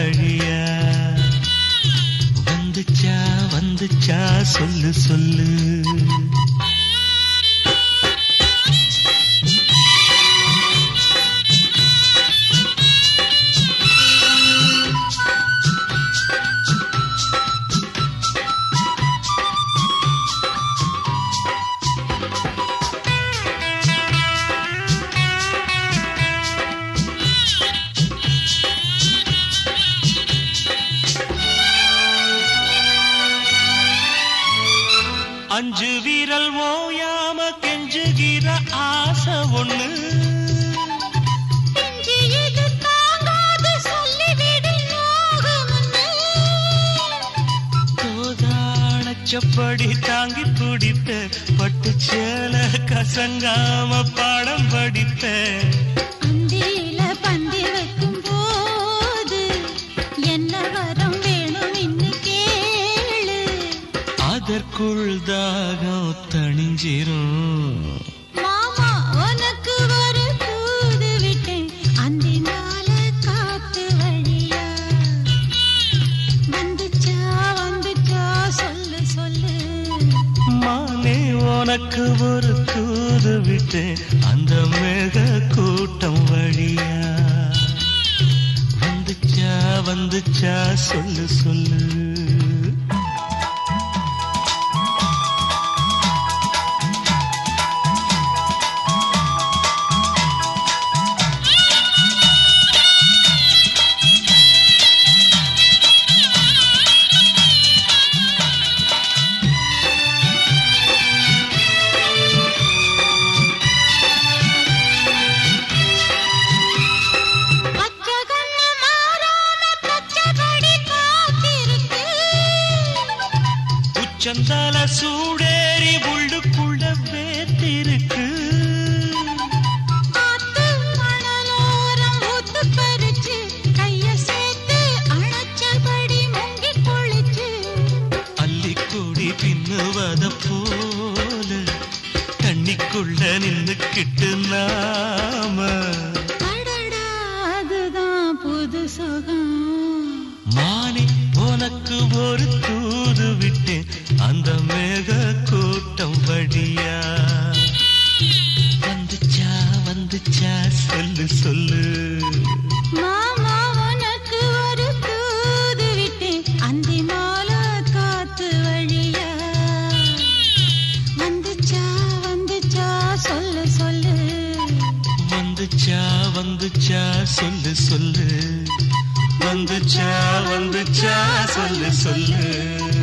வழியா வந்துச்சா வந்துச்சா சொல்லு சொல்லு அஞ்சு வீரல் ஓயாம கெஞ்சுகிற ஆசை ஒண்ணு நெஞ்சு இது தாங்காது சொல்லிவிடு யோகமென்னு. கோதானச்சப்படி தாங்கி துடித்த பட்டு சேல கசங்காம பாடம் படித்த அந்தியில பந்தி வைக்கும் போது என்ன வரம் வேணும் இன்னு கேளு அதற்குள் தாகம் தணிஞ்சிரும் மாமா உனக்கு ஒரு தூது விட்டேன் அந்தினால காத்து வழியா வந்துச்சா வந்துச்சா சொல்லு சொல்லு மானே உனக்கு ஒரு தூது விட்டேன் அந்த மேக கூட்டம் வழியா வந்துச்சா வந்துச்சா சொல்லு சொல்லு பச்சை கண்ணு மாறாம பச்சைப்படி காத்திருக்கு உச்சந்தால சூடேறி உள்ளுக்குள்ள வேத்திருக்கு ஆத்து மணலோரம் ஊத்து பறிச்சு, கைய சேர்த்து அணைச்சபடி முங்கிக் குளிச்சு. அள்ளிக்கூடி பின்னுவத போல தண்ணிக்குள்ள நின்னுக்கிட்டு நாம அடடா, அதுதான் புது சுகம். மானே உனக்கு ஒரு தூது விட்டேன் அந்த மேக கூட்டம் வழியா வந்துச்சா வந்துச்சா சொல்லு சொல்லு மாமா, உனக்கு ஒரு தூது விட்டேன், அந்தி மாலை காத்து வழியா. வந்துச்சா, வந்துச்சா, சொல்லு சொல்லு வந்துச்சா வந்துச்சா சொல்லு சொல்லு வந்துச்சா வந்துச்சா சொல்லு சொல்லு